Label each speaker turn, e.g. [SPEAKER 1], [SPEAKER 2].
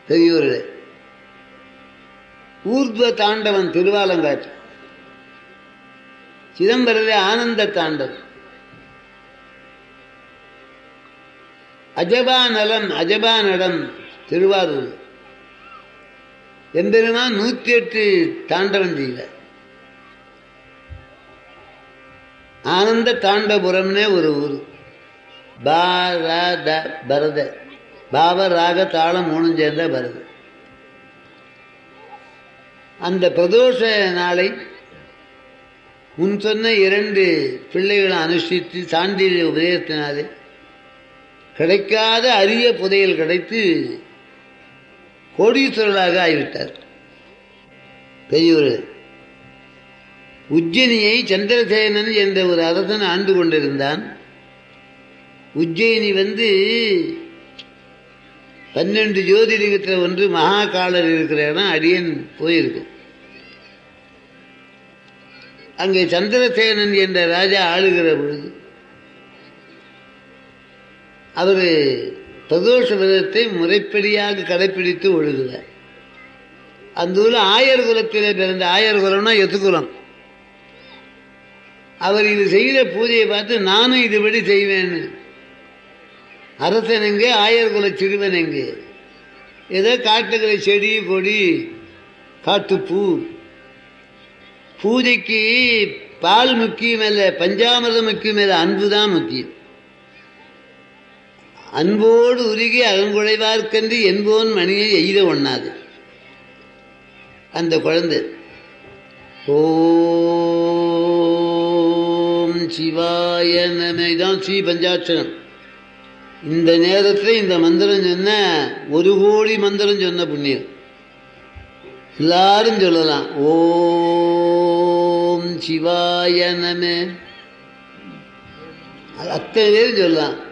[SPEAKER 1] பெரியோர்களே ஊர்த்வ தாண்டவன் திருவாலங்காற்று சிதம்பரத்திலே ஆனந்த தாண்டவம் அஜபா நலம் அஜபா நடம் திருவாரூர் எம்பெருமான் நூத்தி எட்டு தாண்டவம் செய்யல ஆனந்த தாண்டபுரம்னே ஒரு ஊர் பா ரா த பரத பாவ ராக தாளம் மூணும் சேர்ந்த பரத அந்த பிரதோஷ நாளை முன் சொன்ன இரண்டு பிள்ளைகளை அனுஷ்டித்து சான்றிதழ் உபதேசத்தினாலே கிடைக்காத அரிய புதையல் கிடைத்து கோடீஸ்வரர்களாக ஆகிவிட்டார் பெரியவர் உஜ்ஜயினியை சந்திரசேனன் என்ற ஒரு அரசன் ஆண்டு கொண்டிருந்தான் உஜ்ஜயினி வந்து பன்னெண்டு ஜோதிலிங்கத்தில் ஒன்று மகாகாலர் இருக்கிற இடம் அடியன் போயிருக்கு அங்கே சந்திரசேனன் என்ற ராஜா ஆளுகிற பொழுது அவர் பிரதோஷ விரதத்தை முறைப்படியாக கடைப்பிடித்து ஒழுகுகிறார் அந்த ஊரில் ஆயர் குலத்திலே பிறந்த ஆயர் குலம்னா எத்துக்குலம் அவர் இது செய்கிற பூஜையை பார்த்து நானும் இதுபடி செய்வேன்னு அரசன் எங்கே ஆயர் குல சிறுவன் எங்கே ஏதோ காட்டுகிற செடி கொடி காட்டுப்பூ பூஜைக்கு பால் முக்கியம் அல்ல பஞ்சாமிரதம் முக்கியம் அல்ல அன்பு தான் முக்கியம் அன்போடு உருகி அகங்குழைவார்க்கென்று என்போன் மணியை எய்த ஒண்ணாது அந்த குழந்தை ஓம் சிவாய நம இதான் ஸ்ரீ பஞ்சாட்சரம் இந்த நேரத்தில் இந்த மந்திரம் சொன்ன ஒரு கோடி மந்திரம் சொன்ன புண்ணியம் எல்லாரும் சொல்லலாம் ஓம் சிவாய நம அது அத்தனை பேரும் சொல்லலாம்